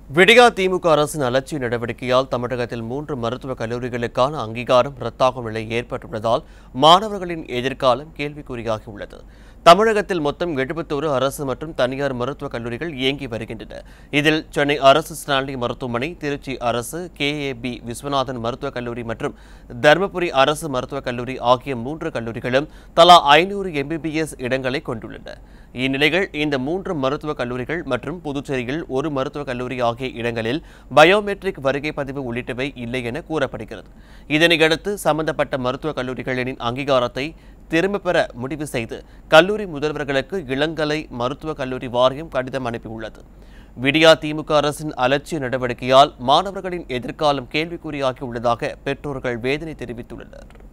விடியா திமுக அரசின் அலட்சிய நடவடிக்கையால் தமிழகத்தில் மூன்று மருத்துவக் கல்லூரிகளுக்கான அங்கீகாரம் ரத்தாகும் நிலை ஏற்பட்டுள்ளதால் மாணவர்களின் எதிர்காலம் கேள்விக்குறியாகியுள்ளது தமிழகத்தில் மொத்தம் எழுபத்தோரு அரசு மற்றும் தனியார் மருத்துவக் கல்லூரிகள் இயங்கி வருகின்றன இதில் சென்னை அரசு ஸ்டான்லி மருத்துவமனை திருச்சி அரசு கேஏபி விஸ்வநாதன் மருத்துவக் கல்லூரி மற்றும் தருமபுரி அரசு மருத்துவக் கல்லூரி ஆகிய மூன்று கல்லூரிகளும் தலா ஐநூறு எம்பிபிஎஸ் இடங்களை கொண்டுள்ளன இந்நிலையில் இந்த மூன்று மருத்துவக் கல்லூரிகள் மற்றும் புதுச்சேரியில் ஒரு மருத்துவக் கல்லூரி ஆகிய இடங்களில் பயோமெட்ரிக் வருகை பதிவு உள்ளிட்டவை இல்லை என கூறப்படுகிறது இதனையடுத்து சம்பந்தப்பட்ட மருத்துவக் கல்லூரிகளின் அங்கீகாரத்தை திரும்பப் பெற முடிவு செய்து கல்லூரி முதல்வர்களுக்கு இளங்கலை மருத்துவக் கல்லூரி வாரியம் கடிதம் அனுப்பியுள்ளது விடியா திமுக அரசின் அலட்சிய நடவடிக்கையால் மாணவர்களின் எதிர்காலம் கேள்விக்குறியாகியுள்ளதாக பெற்றோர்கள் வேதனை தெரிவித்துள்ளனர்